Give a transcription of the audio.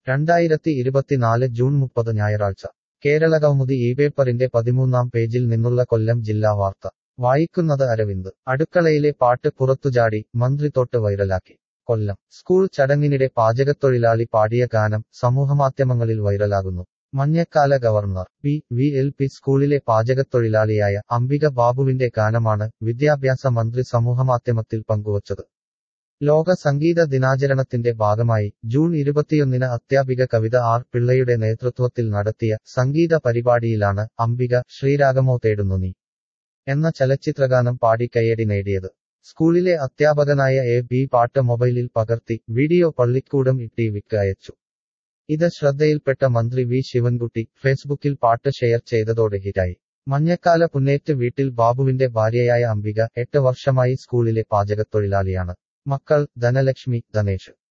രണ്ടായിരത്തി ഇരുപത്തിനാല് ജൂൺ മുപ്പത് ഞായറാഴ്ച കേരളകൗമുദി ഈ പേപ്പറിന്റെ പതിമൂന്നാം പേജിൽ നിന്നുള്ള കൊല്ലം ജില്ലാ വാർത്ത വായിക്കുന്നത് അരവിന്ദ് അടുക്കളയിലെ പാട്ട് പുറത്തുചാടി മന്ത്രി തൊട്ട് വൈറലാക്കി കൊല്ലം സ്കൂൾ ചടങ്ങിനിടെ പാചകത്തൊഴിലാളി പാടിയ ഗാനം സമൂഹമാധ്യമങ്ങളിൽ വൈറലാകുന്നു Manjakkala Governor P V L P സ്കൂളിലെ പാചകത്തൊഴിലാളിയായ അംബിക ബാബുവിന്റെ ഗാനമാണ് വിദ്യാഭ്യാസ മന്ത്രി സമൂഹമാധ്യമത്തിൽ പങ്കുവച്ചത് ലോക സംഗീത ദിനാചരണത്തിന്റെ ഭാഗമായി ജൂൺ ഇരുപത്തിയൊന്നിന് അധ്യാപിക കവിത ആർ പിള്ളയുടെ നേതൃത്വത്തിൽ നടത്തിയ സംഗീത പരിപാടിയിലാണ് അംബിക ശ്രീരാഗമോ തേടുന്നു നീ എന്ന ചലച്ചിത്രഗാനം പാടി കയ്യടി നേടിയത് സ്കൂളിലെ അധ്യാപകനായ എ ബി പാട്ട് മൊബൈലിൽ പകർത്തി വീഡിയോ പള്ളിക്കൂടം ടിവിക്ക് അയച്ചു ഇത് ശ്രദ്ധയിൽപ്പെട്ട മന്ത്രി വി ശിവൻകുട്ടി ഫേസ്ബുക്കിൽ പാട്ട് ഷെയർ ചെയ്തതോടെ ഹിറ്റായി മഞ്ഞക്കാല പുന്നേറ്റ് വീട്ടിൽ ബാബുവിന്റെ ഭാര്യയായ അംബിക എട്ട് വർഷമായി സ്കൂളിലെ പാചകത്തൊഴിലാളിയാണ് മക്കൾ ധനലക്ഷ്മി ധനേഷ്